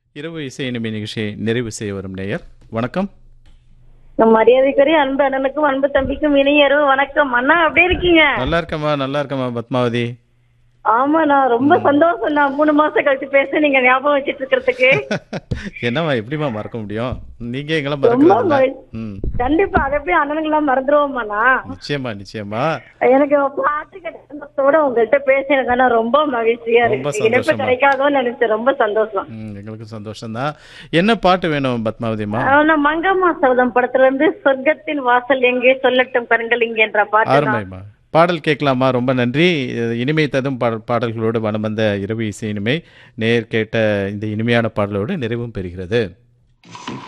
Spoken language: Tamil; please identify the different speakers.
Speaker 1: இரவு இசை இனிமை நிகழ்ச்சியை நிறைவு செய்ய வரும் நேயர் வணக்கம்
Speaker 2: நம் மரியாதைக்குரிய அன்பு அண்ணனுக்கும் அன்பு தம்பிக்கும் இனியரும் வணக்கம் அண்ணா அப்படியே இருக்கீங்க
Speaker 1: நல்லா இருக்கம்மா நல்லா இருக்கம்மா பத்மாவதி
Speaker 2: ஆமா நான் ரொம்ப சந்தோஷம் நான் மூணு மாசம் கழிச்சு பேச நீங்க ஞாபகம் வச்சிட்டு இருக்கிறதுக்கு
Speaker 1: என்னம்மா எப்படிம்மா மறக்க முடியும் நீங்க எங்கெல்லாம்
Speaker 2: ரொம்ப
Speaker 1: மறக்கிறதில்ல
Speaker 2: மகிழ்ச்சி.
Speaker 1: ம்
Speaker 2: கண்டிப்பா அதை போய் அண்ணனுங்களாம் மறந்துருவோமாண்ணா
Speaker 1: நிச்சயமா நிச்சயமா
Speaker 2: எனக்கு பாட்டு கேட்டோட உங்கள்கிட்ட பேச எனக்கு ஆனா ரொம்ப மகிழ்ச்சியா
Speaker 1: ரொம்ப
Speaker 2: இருக்கு இணைப்பு
Speaker 1: சந்தோஷமா.
Speaker 2: கிடைக்காதோன்னு நினைச்சேன் ரொம்ப சந்தோஷம்
Speaker 1: ம் எங்களுக்கு சந்தோஷம்தான் என்ன பாட்டு வேணும் பத்மாவதிம்மா
Speaker 2: ஆனா மங்கம்மா சபதம் படத்துல இருந்து சொர்க்கத்தின் வாசல் எங்கே சொல்லட்டும் கண்கள் இங்கே என்ற பாட்டு தான்.
Speaker 1: அருமைம்மா பாடல் கேட்கலாமா ரொம்ப நன்றி இது இனிமை ததும் பாடல் பாடல்களோடு வனம் வந்த இரவு இசை இனிமை நேர் கேட்ட இந்த இனிமையான பாடலோடு நிறைவும் பெறுகிறது